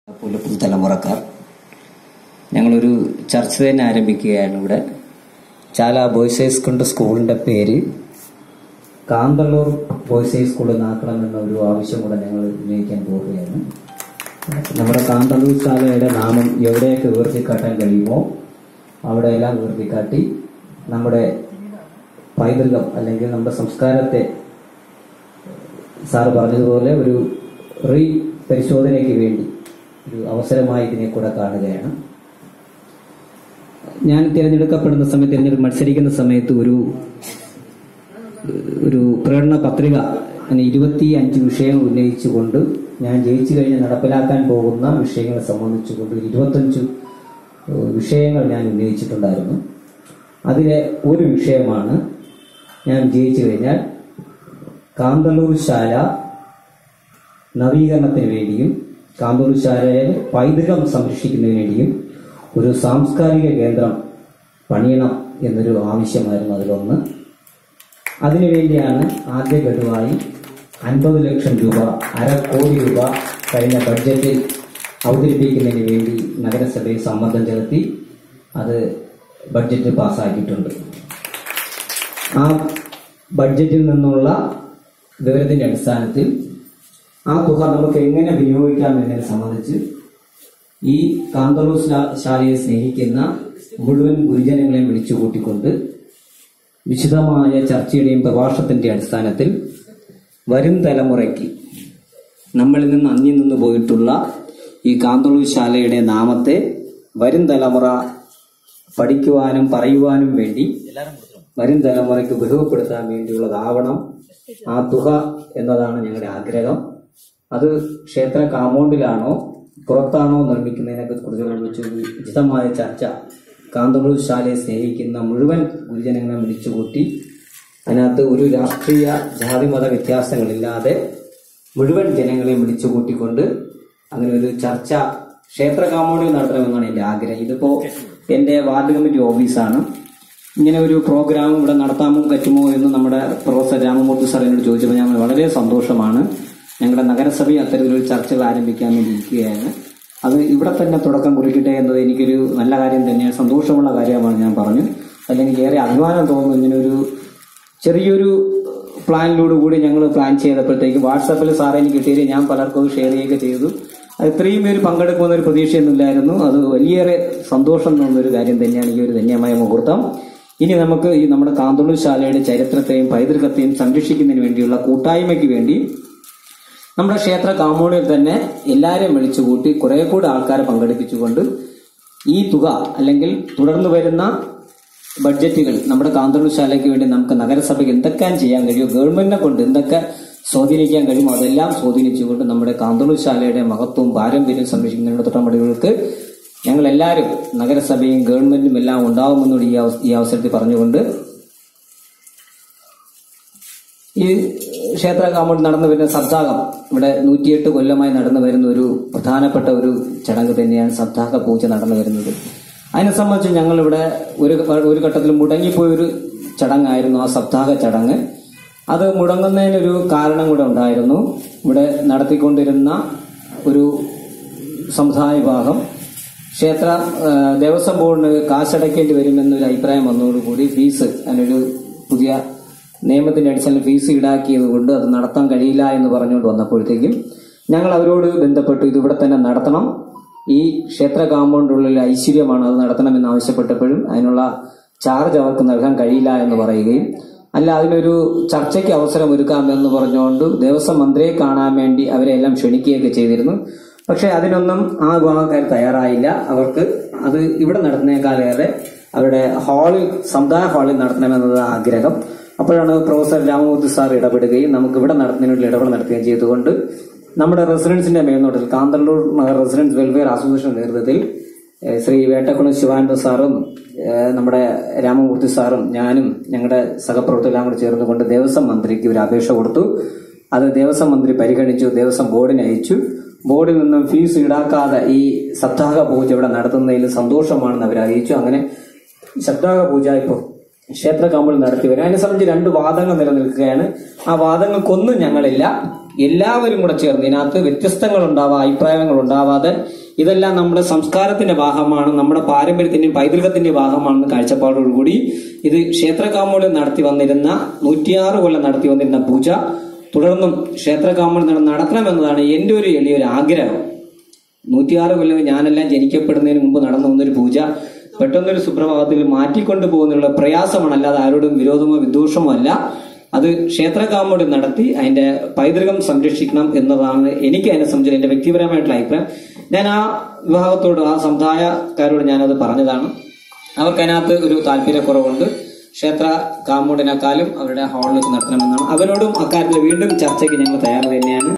പോലെ പുതുതലമുറക്കാർ ഞങ്ങളൊരു ചർച്ച തന്നെ ആരംഭിക്കുകയാണ് ഇവിടെ ചാല ബോയ്സ് ഹൈ സ്കൂളിന്റെ സ്കൂളിന്റെ പേര് കാന്തള്ളൂർ ബോയ്സ് ഹൈ സ്കൂൾ എന്നാക്കണമെന്ന ഒരു ആവശ്യം കൂടെ ഞങ്ങൾ ഉന്നയിക്കാൻ പോവുകയാണ് നമ്മുടെ കാന്തള്ളൂർ ശാലയുടെ നാമം എവിടെയൊക്കെ ഉയർത്തിക്കാട്ടാൻ കഴിയുമോ അവിടെയെല്ലാം ഉയർത്തിക്കാട്ടി നമ്മുടെ പൈതൃകം അല്ലെങ്കിൽ നമ്മുടെ സംസ്കാരത്തെ സാറ് പറഞ്ഞതുപോലെ ഒരു റീ പരിശോധനയ്ക്ക് വേണ്ടി ഒരു അവസരമായി ഇതിനെ കൂടെ കാണുകയാണ് ഞാൻ തിരഞ്ഞെടുക്കപ്പെടുന്ന സമയത്ത് തിരഞ്ഞെടുപ്പ് മത്സരിക്കുന്ന സമയത്ത് ഒരു ഒരു പ്രകടന പത്രിക അങ്ങനെ ഇരുപത്തി അഞ്ച് വിഷയങ്ങൾ ഉന്നയിച്ചുകൊണ്ട് ഞാൻ ജയിച്ചു കഴിഞ്ഞ് നടപ്പിലാക്കാൻ പോകുന്ന വിഷയങ്ങളെ സംബന്ധിച്ചുകൊണ്ട് ഒരു ഇരുപത്തഞ്ച് ഏഹ്, വിഷയങ്ങൾ ഞാൻ ഉന്നയിച്ചിട്ടുണ്ടായിരുന്നു അതിലെ ഒരു വിഷയമാണ് ഞാൻ ജയിച്ചു കഴിഞ്ഞാൽ കാന്തല്ലൂർ ശാല നവീകരണത്തിന് വേണ്ടിയും കാന്തൂർ ശാലയെ പൈതൃകം സംരക്ഷിക്കുന്നതിന് വേണ്ടിയും ഒരു സാംസ്കാരിക കേന്ദ്രം പണിയണം എന്നൊരു ആവശ്യമായിരുന്നു അതിലൊന്ന് അതിനുവേണ്ടിയാണ് ആദ്യ ഗഡുവായി അൻപത് ലക്ഷം രൂപ അര കോടി രൂപ കഴിഞ്ഞ ബഡ്ജറ്റിൽ അവതരിപ്പിക്കുന്നതിന് വേണ്ടി നഗരസഭയിൽ സമ്മർദ്ദം ചെലുത്തി അത് ബഡ്ജറ്റ് പാസ്സാക്കിയിട്ടുണ്ട് ആ ബഡ്ജറ്റിൽ നിന്നുള്ള വിവരത്തിന്റെ അടിസ്ഥാനത്തിൽ ആ തുക നമുക്ക് എങ്ങനെ വിനിയോഗിക്കാം എന്നതിനെ സംബന്ധിച്ച് ഈ കാന്തളൂർ ശാ- ശാലയെ സ്നേഹിക്കുന്ന മുഴുവൻ ഗുരുജനങ്ങളെയും വിളിച്ചു കൂട്ടിക്കൊണ്ട് വിശദമായ ചർച്ചയുടെയും പ്രഭാഷണത്തിന്റെ അടിസ്ഥാനത്തിൽ വരും തലമുറയ്ക്ക് നമ്മളിൽ നിന്ന് അന്യം നിന്ന് പോയിട്ടുള്ള ഈ കാന്തളൂർ ശാലയുടെ നാമത്തെ വരും തലമുറ പഠിക്കുവാനും പറയുവാനും വേണ്ടി വരും തലമുറയ്ക്ക് ഉപയോഗപ്പെടുത്താൻ വേണ്ടിയുള്ളതാവണം ആ തുക എന്നതാണ് ഞങ്ങളുടെ ആഗ്രഹം അത് ക്ഷേത്ര കാമ്പൗണ്ടിലാണോ പുറത്താണോ നിർമ്മിക്കുന്നതിനെ കുറിച്ച് വിശദമായ ചർച്ച കാന്തളൂർ ശാലയെ സ്നേഹിക്കുന്ന മുഴുവൻ ഗുരുജനങ്ങളെ വിളിച്ചുകൂട്ടി അതിനകത്ത് ഒരു രാഷ്ട്രീയ ജാതിമത വ്യത്യാസങ്ങളില്ലാതെ മുഴുവൻ ജനങ്ങളെയും വിളിച്ചുകൂട്ടിക്കൊണ്ട് അങ്ങനെ ഒരു ചർച്ച ക്ഷേത്ര കാമ്പൗണ്ടിൽ നടത്തണമെന്നാണ് എന്റെ ആഗ്രഹം ഇതിപ്പോ എന്റെ വാർഡ് കമ്മിറ്റി ഓഫീസാണ് ഇങ്ങനെ ഒരു പ്രോഗ്രാം ഇവിടെ നടത്താമോ പറ്റുമോ എന്ന് നമ്മുടെ പ്രൊഫസർ രാമമൂർത്തി സാർ എന്നോട് ചോദിച്ചപ്പോൾ ഞാൻ വളരെ സന്തോഷമാണ് ഞങ്ങളുടെ നഗരസഭയിൽ അത്തരത്തിലൊരു ചർച്ചകൾ ആരംഭിക്കാൻ വേണ്ടി ഇരിക്കുകയാണ് അത് ഇവിടെ തന്നെ തുടക്കം കുറിക്കട്ടെ എന്നത് എനിക്കൊരു നല്ല കാര്യം തന്നെയാണ് സന്തോഷമുള്ള കാര്യമാണ് ഞാൻ പറഞ്ഞു അല്ലെങ്കിൽ ഏറെ അഭിമാനം തോന്നുന്നു ഇങ്ങനൊരു ചെറിയൊരു പ്ലാനിലൂടെ കൂടി ഞങ്ങൾ പ്ലാൻ ചെയ്തപ്പോഴത്തേക്ക് വാട്സാപ്പിൽ സാറെ എനിക്ക് കിട്ടിയത് ഞാൻ പലർക്കും അത് ഷെയർ ചെയ്യുകയൊക്കെ ചെയ്തു അത് ഇത്രയും പേര് പങ്കെടുക്കുമെന്ന ഒരു പ്രതീക്ഷയൊന്നുമില്ലായിരുന്നു അത് വലിയേറെ സന്തോഷം തോന്നുന്ന ഒരു കാര്യം തന്നെയാണ് ഈ ഒരു ധന്യമായ മുഹൂർത്തം ഇനി നമുക്ക് ഈ നമ്മുടെ കാന്തളൂർ ശാലയുടെ ചരിത്രത്തെയും പൈതൃകത്തെയും സംരക്ഷിക്കുന്നതിന് വേണ്ടിയുള്ള കൂട്ടായ്മയ്ക്ക് വേണ്ടി നമ്മുടെ ക്ഷേത്ര കാമ്പൗണ്ടിൽ തന്നെ എല്ലാവരെയും വിളിച്ചുകൂട്ടി കുറെ കൂടെ ആൾക്കാരെ പങ്കെടുപ്പിച്ചുകൊണ്ട് ഈ തുക അല്ലെങ്കിൽ തുടർന്ന് വരുന്ന ബഡ്ജറ്റുകൾ നമ്മുടെ കാന്തളൂർ ശാലയ്ക്ക് വേണ്ടി നമുക്ക് നഗരസഭയ്ക്ക് എന്തൊക്കെ ചെയ്യാൻ കഴിയുമോ ഗവൺമെന്റിനെ കൊണ്ട് എന്തൊക്കെ സ്വാധീനിക്കാൻ കഴിയുമോ അതെല്ലാം സ്വാധീനിച്ചുകൊണ്ട് നമ്മുടെ കാന്തളൂർ ശാലയുടെ മഹത്വവും പാരമ്പര്യവും സംരക്ഷിക്കുന്നതിനുള്ള തുടർപടികൾക്ക് ഞങ്ങൾ എല്ലാവരും നഗരസഭയും ഗവൺമെന്റും എല്ലാം ഉണ്ടാവുമെന്നോട് ഈ അവസ- ഈ അവസരത്തിൽ പറഞ്ഞുകൊണ്ട് ഈ ക്ഷേത്ര കാമ്പൗണ്ട് നടന്നു വരുന്ന സപ്താഹം ഇവിടെ നൂറ്റിയെട്ട് കൊല്ലമായി നടന്നു വരുന്ന ഒരു പ്രധാനപ്പെട്ട ഒരു ചടങ്ങ് തന്നെയാണ് സപ്താഹ പൂജ നടന്നു വരുന്നത് അതിനെ സംബന്ധിച്ച് ഞങ്ങൾ ഇവിടെ ഒരു ഒരു ഘട്ടത്തിൽ മുടങ്ങിപ്പോയ ഒരു ചടങ്ങായിരുന്നു ആ സപ്താഹ ചടങ്ങ് അത് മുടങ്ങുന്നതിനൊരു കാരണം കൂടെ ഉണ്ടായിരുന്നു ഇവിടെ നടത്തിക്കൊണ്ടിരുന്ന ഒരു സമുദായ വിഭാഗം ക്ഷേത്ര ആ, ദേവസ്വം ബോർഡിന് കാശടക്കേണ്ടി വരുമെന്നൊരു അഭിപ്രായം വന്നതോടുകൂടി ഫീസ് അതിനൊരു പുതിയ നിയമത്തിന്റെ അടിസ്ഥാനത്തിൽ ഫീസ് ഈടാക്കിയത് കൊണ്ട് അത് നടത്താൻ കഴിയില്ല എന്ന് പറഞ്ഞുകൊണ്ട് വന്നപ്പോഴത്തേക്കും ഞങ്ങൾ അവരോട് ബന്ധപ്പെട്ടു ഇത് ഇവിടെ തന്നെ നടത്തണം ഈ ക്ഷേത്ര കാമ്പൗണ്ടിനുള്ളിൽ ഐശ്വര്യമാണ് അത് നടത്തണമെന്ന് ആവശ്യപ്പെട്ടപ്പോഴും അതിനുള്ള ചാർജ് അവർക്ക് നൽകാൻ കഴിയില്ല എന്ന് പറയുകയും അല്ല അതിനൊരു ചർച്ചയ്ക്ക് അവസരം ഒരുക്കാമെന്ന് പറഞ്ഞുകൊണ്ട് ദേവസ്വം മന്ത്രിയെ കാണാൻ വേണ്ടി അവരെ എല്ലാം ക്ഷണിക്കുകയൊക്കെ ചെയ്തിരുന്നു പക്ഷെ അതിനൊന്നും ആ വിഭാഗക്കാർ തയ്യാറായില്ല അവർക്ക് അത് ഇവിടെ നടത്തുന്നേക്കാളേറെ അവരുടെ ഹാളിൽ സമുദായ ഹാളിൽ നടത്തണമെന്നത് ആഗ്രഹം അപ്പോഴാണ് പ്രൊഫസർ രാമമൂർത്തി സാർ ഇടപെടുകയും നമുക്ക് ഇവിടെ നടത്തുന്നതിനുള്ള ഇടപെടൽ നടത്തുകയും ചെയ്തുകൊണ്ട് നമ്മുടെ റെസിഡൻസിന്റെ മേൽനോട്ടത്തിൽ Kanthalloor Nagar residence welfare association നേതൃത്വത്തിൽ ഏഹ് ശ്രീ വേട്ടക്കുളം ശിവാനന്ദ സാറും ഏഹ് നമ്മുടെ രാമമൂർത്തി സാറും ഞാനും ഞങ്ങളുടെ സഹപ്രവർത്തകരെല്ലാം കൂടി ചേർന്നുകൊണ്ട് ദേവസ്വം മന്ത്രിക്ക് ഒരു അപേക്ഷ കൊടുത്തു അത് ദേവസ്വം മന്ത്രി പരിഗണിച്ചു ദേവസ്വം ബോർഡിന് അയച്ചു ബോർഡിൽ നിന്നും ഫീസ് ഈടാക്കാതെ ഈ സപ്താഹ പൂജ ഇവിടെ നടത്തുന്നതിൽ സന്തോഷമാണെന്ന് അവർ അറിയിച്ചു അങ്ങനെ സപ്താഹ പൂജ ഇപ്പോൾ ക്ഷേത്ര കാമ്പുകൾ നടത്തി വരും അതിനെ സംബന്ധിച്ച് രണ്ട് വാദങ്ങൾ നിലനിൽക്കുകയാണ് ആ വാദങ്ങൾക്കൊന്നും ഞങ്ങളില്ല എല്ലാവരും കൂടെ ചേർന്ന് ഇതിനകത്ത് വ്യത്യസ്തങ്ങൾ ഉണ്ടാവാ അഭിപ്രായങ്ങൾ ഉണ്ടാവാതെ ഇതെല്ലാം നമ്മുടെ സംസ്കാരത്തിന്റെ ഭാഗമാണ് നമ്മുടെ പാരമ്പര്യത്തിന്റെയും പൈതൃകത്തിന്റെയും ഭാഗമാണെന്ന് കാഴ്ചപ്പാടോടുകൂടി ഇത് ക്ഷേത്ര കാമ്പുകളിൽ നടത്തി വന്നിരുന്ന നൂറ്റിയാറ് കൊല്ലം നടത്തി വന്നിരുന്ന പൂജ തുടർന്നും ക്ഷേത്ര കാമ്പുകൾ നടത്തണമെന്നതാണ് എന്റെ ഒരു വലിയൊരു ആഗ്രഹം നൂറ്റിയാറ് കൊല്ലം ഞാനെല്ലാം ജനിക്കപ്പെടുന്നതിന് മുമ്പ് നടന്നു വന്നൊരു പൂജ പെട്ടെന്നൊരു സുപ്രഭാതത്തിൽ മാറ്റിക്കൊണ്ടു പോകുന്നുള്ള പ്രയാസമാണ് അല്ലാതെ ആരോടും വിരോധമോ വിദ്വേഷമോ അല്ല അത് ക്ഷേത്ര കാമോടി നടത്തി അതിന്റെ പൈതൃകം സംരക്ഷിക്കണം എന്നതാണ് എനിക്ക് അതിനെ സംബന്ധിച്ച് എന്റെ വ്യക്തിപരമായിട്ടുള്ള അഭിപ്രായം ഞാൻ ആ വിഭാഗത്തോട് ആ സമുദായക്കാരോട് ഞാനത് പറഞ്ഞതാണ് അവർക്ക് അതിനകത്ത് ഒരു താല്പര്യക്കുറവുണ്ട് ക്ഷേത്ര കാമ്പൗണ്ടിനേക്കാളും അവരുടെ ഹാളിൽ വെച്ച് നടത്തണമെന്നാണ് അവരോടും അക്കാര്യത്തിൽ വീണ്ടും ചർച്ചയ്ക്ക് ഞങ്ങൾ തയ്യാറ് തന്നെയാണ്